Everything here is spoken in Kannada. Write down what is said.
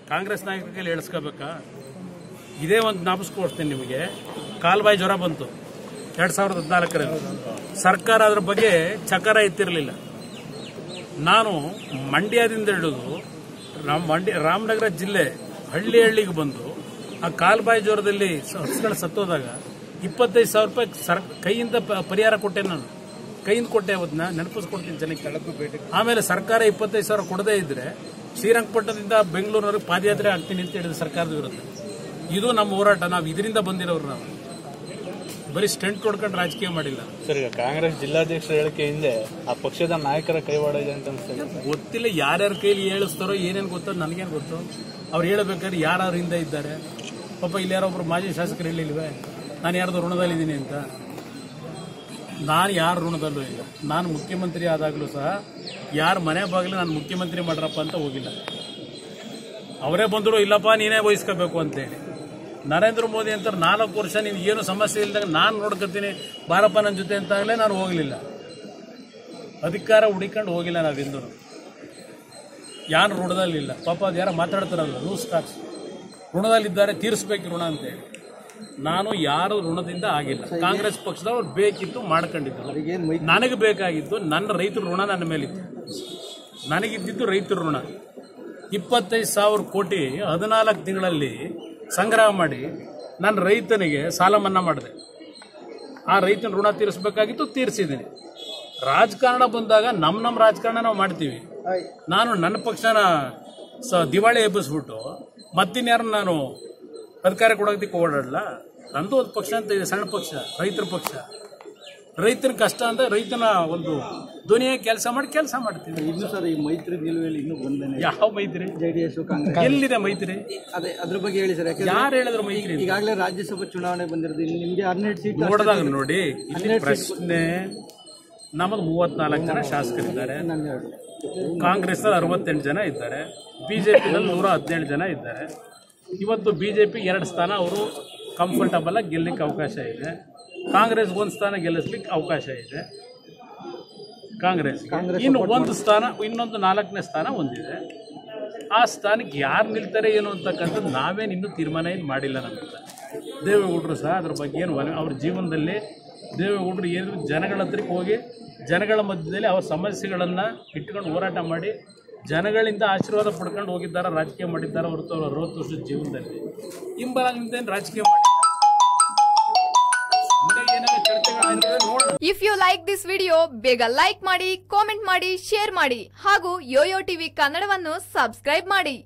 ಕಾಂಗ್ರೆಸ್ ನಾಯಕರ ಕೈಲಿ ಹೇಳಿಸ್ಕೋಬೇಕಾ ಇದೇ ಒಂದು ಜ್ಞಾಪಿಸ್ಕೊಡ್ತೀನಿ ನಿಮಗೆ ಕಾಲ್ಬಾಯಿ ಜ್ವರ ಬಂತು ಎರಡ್ ಸಾವಿರದ ಹದಿನಾಲ್ಕರಲ್ಲಿ ಸರ್ಕಾರ ಅದ್ರ ಬಗ್ಗೆ ಚಕರ ಎತ್ತಿರಲಿಲ್ಲ ನಾನು ಮಂಡ್ಯದಿಂದ ಹಿಡಿದು ರಾಮ್ ಮಂಡ್ಯ ರಾಮನಗರ ಜಿಲ್ಲೆ ಹಳ್ಳಿ ಹಳ್ಳಿಗೆ ಬಂದು ಆ ಕಾಲ್ಬಾಯಿ ಜ್ವರದಲ್ಲಿ ಸ- ಹಸುಗಳು ಸತ್ತೋದಾಗ ಇಪ್ಪತ್ತೈದು ಸಾವಿರ ರೂಪಾಯಿ ಸರ್ ಕೈಯಿಂದ ಪ- ಪರಿಹಾರ ಕೊಟ್ಟೆ ನಾನು ಕೈಯಿಂದ ಕೊಟ್ಟೆ ಅವನ್ನ ನೆನಪಿಸ್ಕೊಡ್ತೀನಿ ಜನಕ್ಕೆ ಆಮೇಲೆ ಸರ್ಕಾರ ಇಪ್ಪತ್ತೈದು ಸಾವಿರ ಕೊಡದೇ ಇದ್ರೆ ಶ್ರೀರಂಗಪಟ್ಟಣದಿಂದ ಬೆಂಗಳೂರಿನವರೆಗೆ ಪಾದಯಾತ್ರೆ ಆಗ್ತೀನಿ ಅಂತ ಹೇಳಿದ ಸರ್ಕಾರದ ವಿರುದ್ಧ ಇದು ನಮ್ಮ ಹೋರಾಟ ನಾವು ಇದರಿಂದ ಬಂದಿರೋರು ನಾವು ಬರೀ ಸ್ಟೆಂಟ್ ಹೊಡ್ಕೊಂಡು ರಾಜಕೀಯ ಮಾಡಿಲ್ಲ ಸರ್ ಈಗ ಕಾಂಗ್ರೆಸ್ ಜಿಲ್ಲಾಧ್ಯಕ್ಷರ ಹೇಳಿಕೆ ಹಿಂದೆ ಆ ಪಕ್ಷದ ನಾಯಕರ ಕೈವಾಡ ಇದೆ ಅಂತ ಅನ್ಸ್ತದೆ ಗೊತ್ತಿಲ್ಲ ಯಾರ್ಯಾರ ಕೈಲಿ ಹೇಳಿಸ್ತಾರೋ ಏನೇನು ಗೊತ್ತೋ ನನಗೇನು ಗೊತ್ತು ಅವ್ರು ಹೇಳ್ಬೇಕಾದ್ರೆ ಯಾರು ಹಿಂದೆ ಇದ್ದಾರೆ ಪಾಪ ಇಲ್ಲಿ ಯಾರೋ ಒಬ್ರು ಮಾಜಿ ಶಾಸಕರು ಹೇಳಿಲ್ವೇ ನಾನು ಯಾರ್ದು ಋಣದಲ್ಲಿದ್ದೀನಿ ಅಂತ ನಾನು ಯಾರ ಋಣದಲ್ಲೂ ಇಲ್ಲ ನಾನು ಮುಖ್ಯಮಂತ್ರಿ ಆದಾಗಲೂ ಸಹ ಯಾರ ಮನೆ ಬಾಗಿಲು ನಾನು ಮುಖ್ಯಮಂತ್ರಿ ಮಾಡ್ರಪ್ಪ ಅಂತ ಹೋಗಿಲ್ಲ ಅವರೇ ಬಂದರು ಇಲ್ಲಪ್ಪ ನೀನೇ ವಹಿಸ್ಕೋಬೇಕು ಅಂತೇಳಿ ನರೇಂದ್ರ ಮೋದಿ ಅಂತ ನಾಲ್ಕು ವರ್ಷ ನೀವು ಏನು ಸಮಸ್ಯೆ ಇಲ್ದಾಗ ನಾನು ನೋಡ್ಕೊತೀನಿ ಬಾರಪ್ಪ ನನ್ನ ಜೊತೆ ಅಂತಾಗಲೇ ನಾನು ಹೋಗಲಿಲ್ಲ ಅಧಿಕಾರ ಹುಡಿಕೊಂಡು ಹೋಗಿಲ್ಲ ನಾವಿಂದು ಯಾರು ಋಣದಲ್ಲಿಲ್ಲ ಪಾಪ ಅದು ಯಾರೋ ಮಾತಾಡ್ತಾರಲ್ಲ ಲೂಸ್ ಟಾಕ್ಸ್ ಋಣದಲ್ಲಿದ್ದಾರೆ ತೀರಿಸ್ಬೇಕು ಋಣ ಅಂತೇಳಿ ನಾನು ಯಾರು ಋಣದಿಂದ ಆಗಿಲ್ಲ ಕಾಂಗ್ರೆಸ್ ಪಕ್ಷದವ್ರು ಬೇಕಿತ್ತು ಮಾಡ್ಕೊಂಡಿದ್ದು ನನಗೆ ಬೇಕಾಗಿದ್ದು ನನ್ನ ರೈತರ ಋಣ ನನ್ನ ಮೇಲಿತ್ತು ನನಗಿದ್ದಿದ್ದು ರೈತರ ಋಣ ಇಪ್ಪತ್ತೈದು ಸಾವಿರ ಕೋಟಿ ಹದಿನಾಲ್ಕು ತಿಂಗಳಲ್ಲಿ ಸಂಗ್ರಹ ಮಾಡಿ ನನ್ನ ರೈತನಿಗೆ ಸಾಲ ಮನ್ನಾ ಮಾಡಿದೆ ಆ ರೈತನ ಋಣ ತೀರಿಸಬೇಕಾಗಿತ್ತು ತೀರಿಸಿದ್ದೀನಿ ರಾಜಕಾರಣ ಬಂದಾಗ ನಮ್ಮ ನಮ್ಮ ರಾಜಕಾರಣ ನಾವು ಮಾಡ್ತೀವಿ ನಾನು ನನ್ನ ಪಕ್ಷನ ಸ ದಿವಾಳಿ ಎಬ್ಬಿಸ್ಬಿಟ್ಟು ಮತ್ತಿನ್ಯಾರು ನಾನು ಅಧಿಕಾರ ಕೊಡೋದಕ್ಕೆ ಓಡಾಡಲ್ಲ ನಂದು ಒಂದು ಪಕ್ಷ ಅಂತ ಇದೆ ಸಣ್ಣ ಪಕ್ಷ ರೈತರ ಪಕ್ಷ ರೈತನ ಕಷ್ಟ ಅಂದ್ರೆ ರೈತನ ಒಂದು ಧ್ವನಿಯಾಗಿ ಕೆಲಸ ಮಾಡಿ ಕೆಲಸ ಮಾಡ್ತೀವಿ ಇನ್ನು ಸರ್ ಈ ಮೈತ್ರಿ ನಿಲುವೆಯಲ್ಲಿ ಇನ್ನೂ ಗೊಂದನೆ ಯಾವ ಮೈತ್ರಿ ಜೆಡಿಎಸ್ ಕಾಂಗ್ರೆಸ್ ಎಲ್ಲಿದೆ ಮೈತ್ರಿ ಅದೇ ಅದ್ರ ಬಗ್ಗೆ ಹೇಳಿ ಸರ್ ಯಾಕಂದ್ರೆ ಯಾರು ಹೇಳಿದ್ರು ಮೈತ್ರಿ ಅಂತ? ಈಗಾಗಲೇ ರಾಜ್ಯಸಭಾ ಚುನಾವಣೆ ಬಂದಿರೋದು ಇನ್ನು ನಿಮ್ಗೆ ಹನ್ನೆರಡು ಸೀಟ್ ನೋಡಿದಾಗ ನೋಡಿ ಇಲ್ಲಿ ಪ್ರಶ್ನೆ ನಮ್ಮದು ಮೂವತ್ನಾಲ್ಕು ಜನ ಶಾಸಕರಿದ್ದಾರೆ ಹನ್ನೆರಡು ಕಾಂಗ್ರೆಸ್ನಲ್ಲಿ ಅರವತ್ತೆಂಟು ಜನ ಇದ್ದಾರೆ ಬಿಜೆಪಿನಲ್ಲಿ ನೂರ ಹದಿನೇಳು ಜನ ಇದ್ದಾರೆ ಇವತ್ತು ಬಿಜೆಪಿ ಎರಡು ಸ್ಥಾನ ಅವರು ಕಂಫರ್ಟಬಲ್ ಆಗಿ ಗೆಲ್ಲಲಿಕ್ಕೆ ಅವಕಾಶ ಇದೆ ಕಾಂಗ್ರೆಸ್ ಒಂದು ಸ್ಥಾನ ಗೆಲ್ಲಿಸ್ಲಿಕ್ಕೆ ಅವಕಾಶ ಇದೆ ಕಾಂಗ್ರೆಸ್ ಇನ್ನು ಒಂದು ಸ್ಥಾನ ಇನ್ನೊಂದು ನಾಲ್ಕನೇ ಸ್ಥಾನ ಹೊಂದಿದೆ ಆ ಸ್ಥಾನಕ್ಕೆ ಯಾರು ನಿಲ್ತಾರೆ ಏನು ಅಂತಕ್ಕಂಥದ್ದು ನಾವೇನು ಇನ್ನೂ ತೀರ್ಮಾನ ಏನು ಮಾಡಿಲ್ಲ ನಮ್ಮಿಂದ ದೇವೇಗೌಡರು ಸಹ ಅದ್ರ ಬಗ್ಗೆ ಏನು ಒಲ- ಅವ್ರ ಜೀವನದಲ್ಲಿ ದೇವೇಗೌಡರು ಏನು ಜನಗಳ ಹತ್ರಕ್ಕೆ ಹೋಗಿ ಜನಗಳ ಮಧ್ಯದಲ್ಲಿ ಅವ್ರ ಸಮಸ್ಯೆಗಳನ್ನು ಇಟ್ಕೊಂಡು ಹೋರಾಟ ಮಾಡಿ ಜನಗಳಿಂದ ಆಶೀರ್ವಾದ ಪಡ್ಕೊಂಡು ಹೋಗಿದ್ದಾರೆ ರಾಜಕೀಯ ಮಾಡಿದ್ದಾರೆ ಹೊರತು ಅವ್ರ ಅರವತ್ತು ವರ್ಷದ ಜೀವನದಲ್ಲಿ ಹಿಂಬರಾಗಿಂದೇನು ರಾಜಕೀಯ ಮಾಡಿಲ್ಲ ಮುಂದೆ ಏನೇನೋ ಚರ್ಚೆಗಳಾಗಿದ್ದಾವೆ ನೋಡೋಣ if you like this video ಬೇಗ ಲೈಕ್ ಮಾಡಿ ಕಾಮೆಂಟ್ ಮಾಡಿ ಶೇರ್ ಮಾಡಿ ಹಾಗೂ ಯೋಯೋ ಟಿವಿ ಕನ್ನಡವನ್ನು ಸಬ್ಸ್ಕ್ರೈಬ್ ಮಾಡಿ